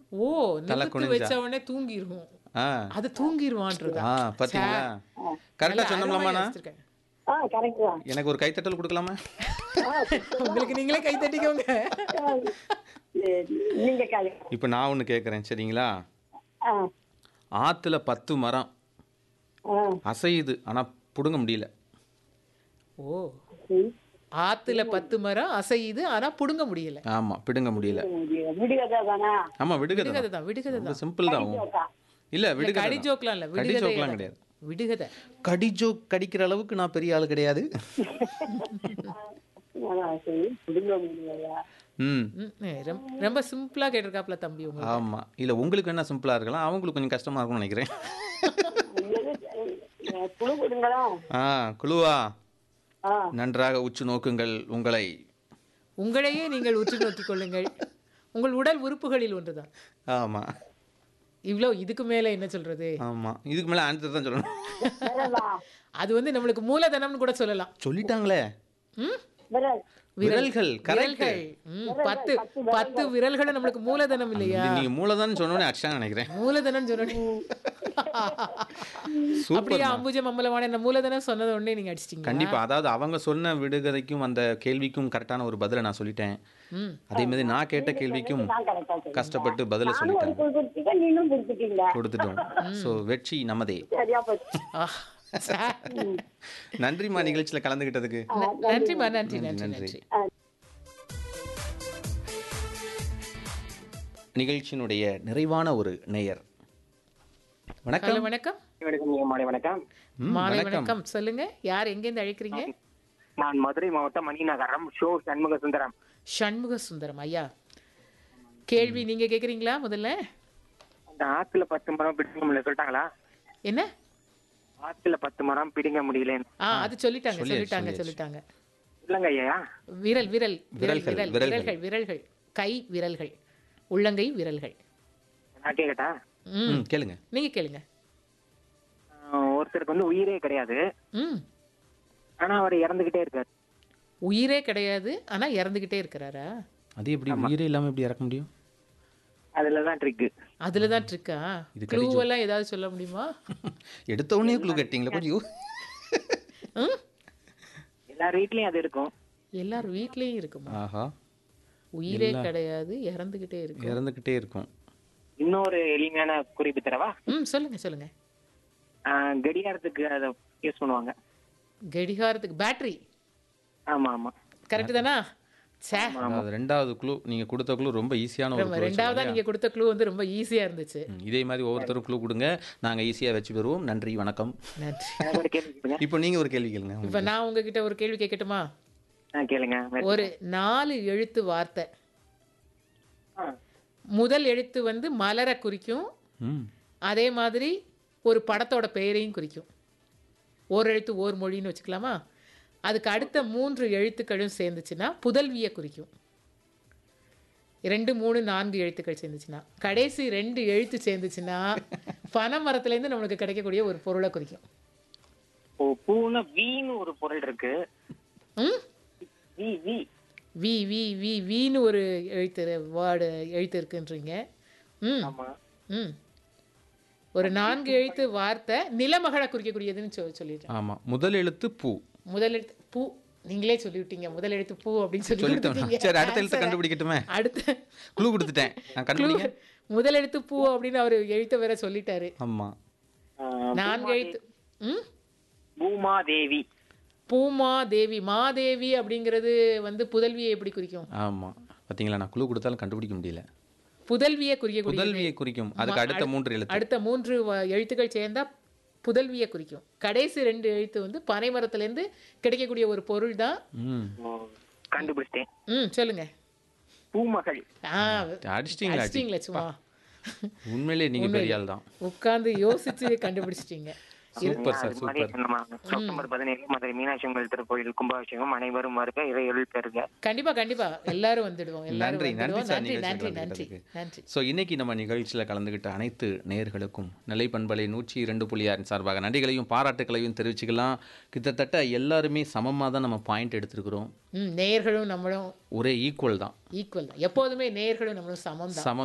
ஓ தலை நிமித்து குனிஞ்சா. வச்ச உடனே தூங்கிருவோம் ஆ அது தூங்கிருவான்றதா ஆ பார்த்தீங்களா கரெக்டாக சொன்னோம்லாமாண்ணா ஆ கரெக்ட் தான் எனக்கு ஒரு கைத்தட்டல் கொடுக்கலாமா உங்களுக்கு நீங்களே கை தட்டிக்கோங்க சரி, நீங்க காலி இப்போ நான் ஒன்று கேட்குறேன் சரிங்களா ஆ ஆற்றுல பத்து மரம் ஆ அசையுது ஆனால் பிடுங்க முடியல ஓ சரி. ஆத்துல பத்து மரம் அசையுது ஆனா புடுங்க முடியல ஆமாம் பிடுங்க முடியல விடுகதை தானா ஆமாம் விடுகதை விடுகதை தான் விடுகதை ரொம்ப தான் சிம்பிள் தான் இல்லை இல்ல, விடுகதை கடி தான். ஜோக்லாம் இல்ல கடி விடுகதை ஜோக்லாம் கிடையாது விடுகதை கடி ஜோக் கடிக்கிற அளவுக்கு நான் பெரிய ஆள் கிடையாது ஆ, சரி விடுங்க முடியலையா ம் ம், ஏ, ரொம்ப- ரொம்ப சிம்பிளா கேட்டிருக்காப்ல தம்பி உங்க ஆமாம் இல்லை உங்களுக்கு என்ன சிம்பிளாக இருக்கலாம் அவங்களுக்கு கொஞ்சம் கஷ்டமாக இருக்கும்னு நினைக்கிறேன் குழு கொடுங்களா ஆ குழுவா ஆ நன்றாக உற்று நோக்குங்கள் உங்களை உங்களையே நீங்கள் உற்று நோக்கிக் கொள்ளுங்கள் உங்கள் உடல் உறுப்புகளில் ஒன்றுதான் ஆமாம் இவ்வளோ இதுக்கு மேல என்ன சொல்றது ஆமாம் இதுக்கு மேலே ஆன்சர் தான் சொல்லணும் விரலா அது வந்து நம்மளுக்கு மூலதனம்னு கூட சொல்லலாம் சொல்லிட்டாங்களே ம்? விரல் விரல்கள் கரெக்ட் விரல்கள் ம், பத்து பத்து விரல்களும் நம்மளுக்கு மூலதனம் இல்லையா நீங்க மூலதான் சொன்னோன்னே அடிச்சாங்க நினைக்கிறேன் மூலதனம் சொன்னோடனே சூப்பர் அப்படியே அம்புஜம் அம்பலமான இந்த மூலதனம் சொன்னது உடனே நீங்க அடிச்சிட்டீங்க கண்டிப்பா அதாவது அவங்க சொன்ன விடுகதைக்கும் அந்த கேள்விக்கும் கரெக்டான ஒரு பதிலை நான் சொல்லிட்டேன் ம் அதே மாதிரி நான் கேட்ட கேள்விக்கும் நான் கரெக்டா சொல்றேன் கஷ்டப்பட்டு பதிலை நானும் ஒரு சொல்லிட்டேன் குழு கொடுத்துட்டேன் நீங்களும் கொடுத்துட்டீங்க கொடுத்துட்டோம் ஸோ வெற்றி நமதே சரியா போச்சு ஆ, சா- நன்றிம்மா நிகழ்ச்சியில கலந்துகிட்டதுக்கு ந- நன்றிம்மா நன்றி நன்றி நன்றி. நன்றி நிகழ்ச்சியினுடைய நிறைவான ஒரு நேயர் வணக்கம் ஹலோ வணக்கம் வணக்கம் மாலை வணக்கம் ம், மாலை வணக்கம் வணக்கம் சொல்லுங்க யார் எங்கேருந்து அழைக்கிறீங்க நான் மதுரை மாவட்டம் மணிநகரம் ஷோ சண்முக சுந்தரம் சண்முக சுந்தரம் ஐயா கேள்வி நீங்க கேக்குறீங்களா முதல்ல அந்த ஆத்துல பத்து மரம் பிடிக்க முடியல சொல்லிட்டாங்களா என்ன ஆத்துல பத்து மரம் பிடிங்க முடியல ஆ அது சொல்லிட்டாங்க சொல்லியாச்சு, சொல்லிட்டாங்க சொல்லியாச்சு. சொல்லிட்டாங்க இல்லங்க ஐயா விரல் விரல் விரல் விரல்கள், விரல் விரல்கள். விரல்கள் விரல்கள் கை விரல்கள் உள்ளங்கை விரல்கள் நான் கேக்கட்டா ம் ம் கேளுங்க நீங்க கேளுங்க ஆஹ் ஒருத்தருக்கு வந்து உயிரே கிடையாது ம் ஆனா அவர் இறந்துகிட்டே இருக்காரு உயிரே கிடையாது ஆனா இறந்துகிட்டே இருக்கிறாரா அது எப்படி உயிரே இல்லாம எப்படி இறக்க முடியும் அதுலதான் ட்ரிக்கு அதுலதான் ட்ரிக்கா இது க்ளூ எல்லாம் ஏதாவது சொல்ல முடியுமா எடுத்த உடனே குழு கட்டிங்களா கொஞ்சம் யோ- ம்? எல்லார் வீட்லயும் அது இருக்கும் எல்லார் வீட்லயும் இருக்குமா ஆஹா உயிரே கிடையாது இறந்துகிட்டே இருக்கு இறந்துக்கிட்டே இருக்கும் இன்னொரு எளிமையான குறிப்பு தரவா ம் சொல்லுங்க சொல்லுங்க ஆஹ் கடிகாரத்துக்கு அதை யூஸ் பண்ணுவாங்க கடிகாரத்துக்கு பேட்டரி ஆமா ஆமா கரெக்ட் தானா சே அதாவது ரெண்டாவது குழு நீங்க கொடுத்த குழு ரொம்ப ஈஸியான ஒரு ரொம்ப clue ரெண்டாவதா நீங்க கொடுத்த க்ளூ வந்து ரொம்ப ஈஸியா இருந்துச்சு ம், இதே மாதிரி ஒவ்வொருத்தரும் குழு கொடுங்க நாங்க ஈஸியா வச்சு பெறுவோம் நன்றி வணக்கம் நன்றி எனக்கு ஒரு கேள்வி கேளுங்க இப்போ நீங்க ஒரு கேள்வி கேளுங்க இப்ப நான் உங்ககிட்ட ஒரு கேள்வி கேட்கட்டுமா ஆ, கேளுங்க ஒரு நாலு எழுத்து வார்த்தை ஆ, முதல் எழுத்து வந்து மலரை குறிக்கும் ம் அதே மாதிரி ஒரு படத்தோட பெயரையும் குறிக்கும் ஓர் எழுத்து ஓர் மொழின்னு வச்சுக்கலாமா அதுக்கு அடுத்த மூன்று எழுத்துக்களும் சேர்ந்துச்சுன்னா புதல்வியை குறிக்கும் ரெண்டு மூணு நான்கு எழுத்துக்கள் சேர்ந்துச்சுன்னா கடைசி ரெண்டு எழுத்து சேர்ந்துச்சுன்னா பனை மரத்துலேருந்து நம்மளுக்கு கிடைக்கக்கூடிய ஒரு பொருளை குறிக்கும் ஓ பூனா வீன்னு ஒரு பொருள் இருக்கு ம் V V V V V வின்னு ஒரு எழுத்து வேர்டு எழுத்து இருக்குன்றீங்க ம் ஆமா ம் ஒரு நான்கு எழுத்து வார்த்தை நிலமகளை குறிக்கக்கூடியதுன்னு சொல் சொல்லிடுறேன் ஆமா முதல் எழுத்து பூ முதல் எழுத்து பூ நீங்களே சொல்லிவிட்டீங்க முதல் எழுத்து பூ அப்படின்னு சொல்லி சொல்லிட்டோம் கொடுத்துட்டீங்க. சரி அடுத்த எழுத்து Answer. கண்டுபிடிக்கட்டுமே அடுத்த குழு கொடுத்துட்டேன் நான் கண்டுபிடிங்க முதல் எழுத்து பூ அப்படின்னு அவர் எழுத்த வேற சொல்லிட்டாரு ஆமா ஆஹ், நான்கு எழுத்து ம் பூமா தேவி பூமா தேவி மாதேவி அப்படிங்கிறது வந்து புதல்வியை எப்படி குறிக்கும் ஆமா பாத்தீங்களா நான் குழு கொடுத்தாலும் கண்டுபிடிக்க முடியல புதல்வியை குறிக்கக்கூடிய புதல்வியை குறிக்கும் அதுக்கு அடுத்த மூன்று எழுத்து அடுத்த மூன்று வ- எழுத்துக்கள் சேர்ந்தா புதல்வியை குறிக்கும் கடைசி ரெண்டு எழுத்து வந்து பனை மரத்துலேருந்து கிடைக்கக்கூடிய ஒரு பொருள் தான் ம் ஓ, கண்டுபிடிச்சிட்டேன் ம் சொல்லுங்க பூமகள் ஆ அடிச்சிட்டீங்களா அடிச்சிட்டீங்களா சும்மா உண்மையிலேயே நீங்க பெரிய ஆள் தான் உட்கார்ந்து யோசிச்சு கண்டுபிடிச்சிட்டீங்க சூப்பர் சார் அது மாதிரி சூப்பர் சொன்னோமா, செப்டம்பர் பதினேழு மதுரை மீனாட்சி அம்மன் திருக்கோயில் கும்பாபிஷேகம் அனைவரும் வருக இறை அருள் பெறுக கண்டிப்பா கண்டிப்பா எல்லாரும் வந்துடுவோம் எல்லாரும் நன்றி நன்றி வந்துடுவோம் சார் நன்றி நிகழ்ச்சியில் நன்றி நன்றி கலந்துக்கிட்டதுக்கு நன்றி ஸோ இன்னைக்கு நம்ம நிகழ்ச்சியில் கலந்துக்கிட்ட அனைத்து நேயர்களுக்கும் நிலை பண்பலை நூற்றி இரண்டு புள்ளி ஆறின் சார்பாக நன்றிகளையும் பாராட்டுகளையும் தெரிவிச்சுக்கலாம் கிட்டத்தட்ட எல்லாருமே சமமாக தான் நம்ம பாயிண்ட் எடுத்திருக்கிறோம் ம் நேயர்களும் நம்மளும் ஒரே ஈக்குவல் தான் ஈக்குவல் தான் எப்போதுமே நேயர்களும் நம்மளும் சமம் தான் சமம்